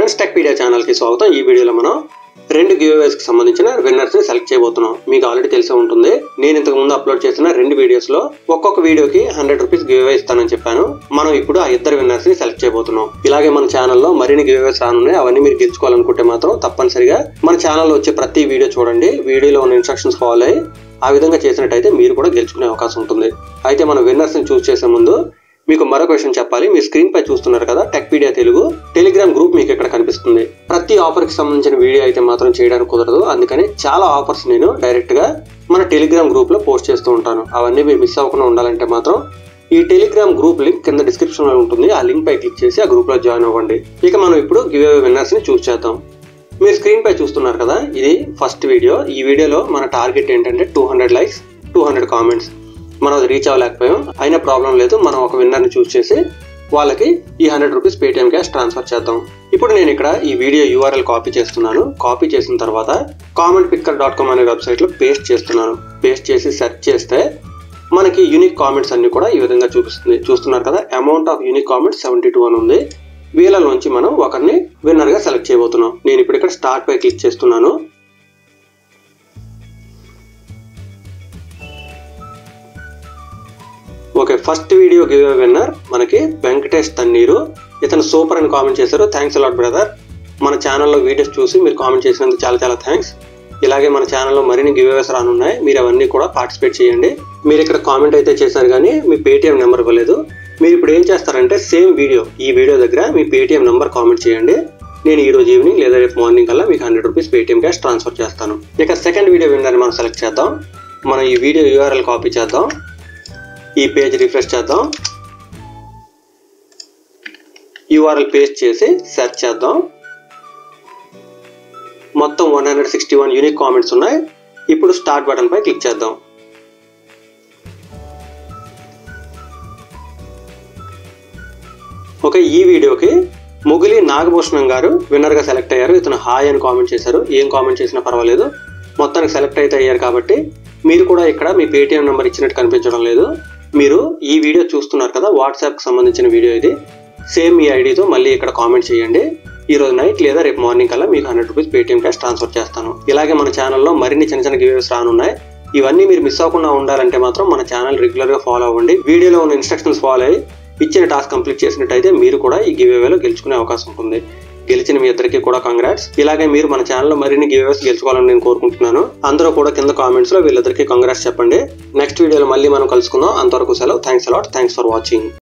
friends tech pedia ఛానల్కి స్వాగతం ఈ వీడియోలో మనం రెండు గివ్ కి సంబంధించిన విన్నర్స్ ని సెలెక్ట్ చేయబోతున్నాం మీకు ఆల్రెడీ తెలిసే ఉంటుంది నేను ఇంతకు ముందు అప్లోడ్ చేసిన రెండు వీడియోస్ లో ఒక్కొక్క వీడియోకి హండ్రెడ్ రూపీస్ గివ్ అవే ఇస్తానని చెప్పాను మనం ఇప్పుడు ఆ ఇద్దరు విన్నర్స్ ని సెలెక్ట్ చేయబోతున్నాం ఇలాగే మన ఛానల్లో మరిన్ని గివ్ అవేస్ రానున్నాయి అవన్నీ మీరు గెలుచుకోవాలనుకుంటే మాత్రం తప్పనిసరిగా మన ఛానల్లో వచ్చే ప్రతి వీడియో చూడండి వీడియోలో ఉన్న ఇన్స్ట్రక్షన్స్ ఫాలో అయ్యి ఆ విధంగా చేసినట్టయితే మీరు కూడా గెలుచుకునే అవకాశం ఉంటుంది అయితే మన విన్నర్స్ ని చూస్ చేసే ముందు మీకు మరొక విషయం చెప్పాలి మీ స్క్రీన్ పై చూస్తున్నారు కదా టెక్పీడియా తెలుగు టెలిగ్రామ్ గ్రూప్ మీకు ఇక్కడ కనిపిస్తుంది ప్రతి ఆఫర్ కి సంబంధించిన వీడియో అయితే మాత్రం చేయడానికి కుదరదు అందుకని చాలా ఆఫర్స్ నేను డైరెక్ట్ గా మన టెలిగ్రామ్ గ్రూప్ లో పోస్ట్ చేస్తూ ఉంటాను అవన్నీ మీరు మిస్ అవ్వకుండా ఉండాలంటే మాత్రం ఈ టెలిగ్రామ్ గ్రూప్ లింక్ కింద డిస్క్రిప్షన్ లో ఉంటుంది ఆ లింక్ పై క్లిక్ చేసి ఆ గ్రూప్ లో జాయిన్ అవ్వండి ఇక మనం ఇప్పుడు గివ్ అవే విన్నర్స్ ని చూస్ చేద్దాం మీరు స్క్రీన్ పై చూస్తున్నారు కదా ఇది ఫస్ట్ వీడియో ఈ వీడియోలో మన టార్గెట్ ఏంటంటే two hundred likes two hundred comments మనం అది రీచ్ అవ్వలేకపోయాం అయినా ప్రాబ్లం లేదు మనం ఒక విన్నర్ని చూస్ చేసి వాళ్ళకి ఈ hundred rupees Paytm cash transfer చేద్దాం ఇప్పుడు నేను ఇక్కడ ఈ వీడియో యూఆర్ఎల్ కాపీ చేస్తున్నాను కాపీ చేసిన తర్వాత కామెంట్ పిక్కర్ డాట్ కామ్ అనే వెబ్సైట్లో పేస్ట్ చేస్తున్నాను పేస్ట్ చేసి సెర్చ్ చేస్తే మనకి యూనిక్ కామెంట్స్ అన్ని కూడా ఈ విధంగా చూపిస్తుంది చూస్తున్నారు కదా amount of unique comments seventy two అని ఉంది వీళ్ళలోంచి మనం ఒకరిని విన్నర్ గా సెలెక్ట్ చేయబోతున్నాం నేను ఇప్పుడు ఇక్కడ స్టార్ట్ పై క్లిక్ చేస్తున్నాను okay first video give winner మనకి వెంకటేష్ తన్నీరు ఇతను సూపర్ అని కామెంట్ చేశారు థ్యాంక్స్ అలాట్ బ్రదర్ మన ఛానల్లో వీడియోస్ చూసి మీరు కామెంట్ చేసినందుకు చాలా చాలా థ్యాంక్స్ ఇలాగే మన ఛానల్లో మరిన్ని గివ్ అవేస్ రానున్నాయి మీరు అవన్నీ కూడా పార్టిసిపేట్ చేయండి మీరు ఇక్కడ కామెంట్ అయితే చేశారు కానీ మీ పేటిఎం నెంబర్ ఇవ్వలేదు మీరు ఇప్పుడు ఏం చేస్తారంటే సేమ్ వీడియో ఈ వీడియో దగ్గర మీ పేటిఎం నెంబర్ కామెంట్ చేయండి నేను ఈ రోజు ఈవినింగ్ లేదా రేపు మార్నింగ్ కల్లా మీకు hundred rupees Paytm cash transfer చేస్తాను ఇక సెకండ్ వీడియో విన్నర్ మనం సెలెక్ట్ చేద్దాం మనం ఈ వీడియో యూఆర్ఎల్ కాపీ చేద్దాం ఈ పేజ్ రిఫ్రెష్ చేద్దాం యూఆర్ఎల్ పేస్ట్ చేసి సెర్చ్ చేద్దాం మొత్తం one hundred sixty one unique comments ఉన్నాయి ఇప్పుడు స్టార్ట్ బటన్ పై క్లిక్ చేద్దాం ఓకే ఈ వీడియోకి ముగిలి నాగభూషణం గారు విన్నర్ గా సెలెక్ట్ అయ్యారు ఇతను హాయ్ అని కామెంట్ చేశారు ఏం కామెంట్ చేసినా పర్వాలేదు మొత్తానికి సెలెక్ట్ అయితే అయ్యారు కాబట్టి మీరు కూడా ఇక్కడ మీ పేటిఎం నెంబర్ ఇచ్చినట్టు కనిపించడం లేదు మీరు ఈ వీడియో చూస్తున్నారు కదా వాట్సాప్కి సంబంధించిన వీడియో ఇది సేమ్ ఈ ఐడితో మళ్ళీ ఇక్కడ కామెంట్ చేయండి ఈ రోజు నైట్ లేదా రేపు మార్నింగ్ కల్లా మీకు hundred rupees Paytm cash transfer చేస్తాను ఇలాగే మన ఛానల్లో మరిన్ని చిన్న చిన్న గివేస్ రానున్నాయి ఇవన్నీ మీరు మిస్ అవ్వకుండా ఉండాలంటే మాత్రం మన ఛానల్ రెగ్యులర్గా ఫాలో అవ్వండి వీడియోలో ఉన్న ఇన్స్ట్రక్షన్స్ ఫాలో అయ్యి ఇచ్చిన టాస్క్ కంప్లీట్ చేసినట్టయితే మీరు కూడా ఈ గివ్ అవేలో గెలుచుకునే అవకాశం ఉంటుంది గెలిచిన మీ ఇద్దరికి కూడా కంగ్రాట్స్ ఇలాగే మీరు మన ఛానల్లో మరిన్ని గివ్ అవేస్ గెలుచుకోవాలని నేను కోరుకుంటున్నాను అందరూ కూడా కింద కామెంట్స్ లో వీళ్ళిద్దరికి కంగ్రాట్స్ చెప్పండి నెక్స్ట్ వీడియోలో మళ్ళీ మనం కలుసుకుందాం అంతవరకు సెలవు thanks a lot thanks for watching